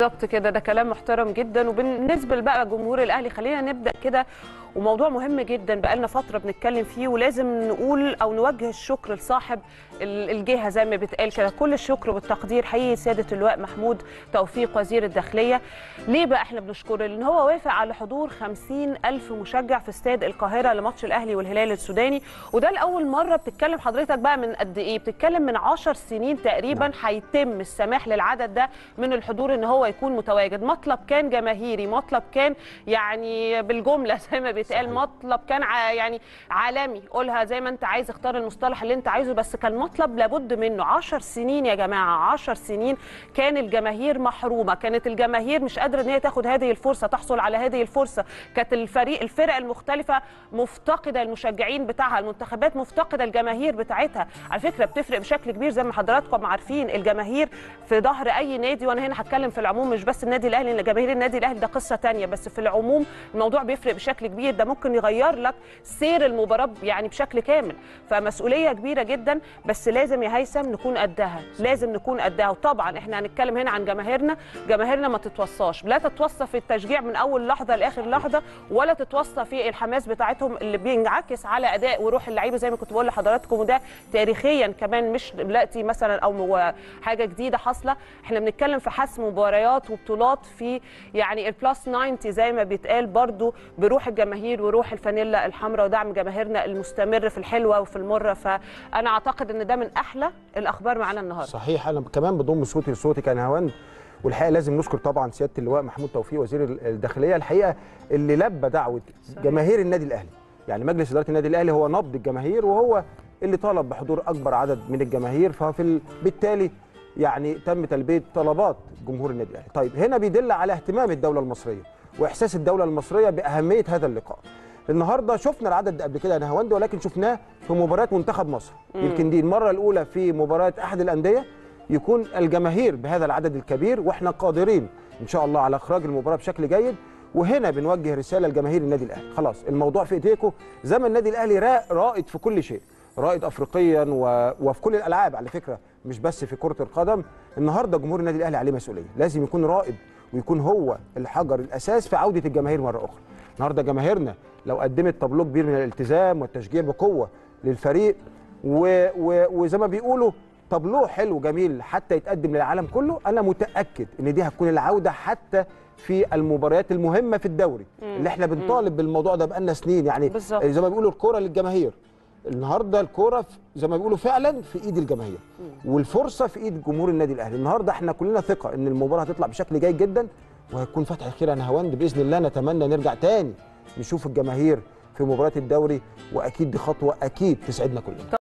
بالظبط كده ده كلام محترم جدا وبالنسبه بقى جمهور الاهلي خلينا نبدا كده وموضوع مهم جدا بقالنا فتره بنتكلم فيه ولازم نقول او نوجه الشكر لصاحب ال- الجهه زي ما بيتقال كده كل الشكر والتقدير حقيقي سياده اللواء محمود توفيق وزير الداخليه ليه بقى احنا بنشكره لان هو وافق على حضور 50 الف مشجع في استاد القاهره لماتش الاهلي والهلال السوداني وده لاول مره بتتكلم حضرتك بقى من قد ايه بتتكلم من 10 سنين تقريبا هيتم السماح للعدد ده من الحضور ان هو يكون متواجد مطلب كان جماهيري مطلب كان يعني بالجمله زي ما بيتقال مطلب كان ع- يعني عالمي قولها زي ما انت عايز اختار المصطلح اللي انت عايزه بس كان مطلب لابد منه 10 سنين يا جماعه 10 سنين كان الجماهير محرومه كانت الجماهير مش قادره ان هي تاخد هذه الفرصه تحصل على هذه الفرصه كانت الفريق الفرق المختلفه مفتقده المشجعين بتاعها المنتخبات مفتقده الجماهير بتاعتها على فكره بتفرق بشكل كبير زي ما حضراتكم عارفين الجماهير في ظهر اي نادي وانا هنا هتكلم في العموم مش بس النادي الاهلي لان جماهير النادي الاهلي ده قصه تانية بس في العموم الموضوع بيفرق بشكل كبير ده ممكن يغير لك سير المباراه يعني بشكل كامل فمسؤوليه كبيره جدا بس لازم يا هيثم نكون قدها لازم نكون قدها وطبعا احنا هنتكلم هنا عن جماهيرنا جماهيرنا ما تتوصاش لا تتوصى في التشجيع من اول لحظه لاخر لحظه ولا تتوصى في الحماس بتاعتهم اللي بينعكس على اداء وروح اللعيبه زي ما كنت بقول لحضراتكم وده تاريخيا كمان مش دلوقتي مثلا او مو- حاجه جديده حاصله احنا بنتكلم في حسم مباريات وبطولات في يعني البلس 90 زي ما بيتقال برضو بروح الجماهير وروح الفانيلا الحمراء ودعم جماهيرنا المستمر في الحلوه وفي المره فانا اعتقد ان ده من احلى الاخبار معانا النهارده صحيح انا كمان بضم صوتي لصوتك انا هوند والحقيقه لازم نشكر طبعا سياده اللواء محمود توفيق وزير الداخليه الحقيقه اللي لبى دعوه جماهير النادي الاهلي يعني مجلس اداره النادي الاهلي هو نبض الجماهير وهو اللي طلب بحضور اكبر عدد من الجماهير ففي ال- بالتالي يعني تم تلبيه طلبات جمهور النادي الاهلي طيب هنا بيدل على اهتمام الدوله المصريه واحساس الدوله المصريه باهميه هذا اللقاء النهارده شفنا العدد ده قبل كده يا نهاوند ولكن شفناه في مباريات منتخب مصر يمكن دي المره الاولى في مباراه احد الانديه يكون الجماهير بهذا العدد الكبير واحنا قادرين ان شاء الله على اخراج المباراه بشكل جيد وهنا بنوجه رساله لجماهير النادي الاهلي خلاص الموضوع في ايديكم زي ما النادي الاهلي را- رائد في كل شيء رائد افريقيا و... وفي كل الالعاب على فكره مش بس في كره القدم النهارده جمهور النادي الاهلي عليه مسؤوليه لازم يكون رائد ويكون هو الحجر الاساس في عوده الجماهير مره اخرى النهارده جماهيرنا لو قدمت طابلو كبير من الالتزام والتشجيع بقوه للفريق و... و... وزي ما بيقولوا طابلوه حلو جميل حتى يتقدم للعالم كله انا متاكد ان دي هتكون العوده حتى في المباريات المهمه في الدوري اللي احنا بنطالب بالموضوع ده بقالنا سنين يعني بالظبط. زي ما بيقولوا الكوره للجماهير النهارده الكوره في- زي ما بيقولوا فعلا في ايد الجماهير والفرصه في ايد جمهور النادي الاهلي النهارده احنا كلنا ثقه ان المباراه هتطلع بشكل جيد جدا وهيكون فتح خير يا نهاوند باذن الله نتمنى نرجع تاني نشوف الجماهير في مباراه الدوري واكيد دي خطوه اكيد تسعدنا كلنا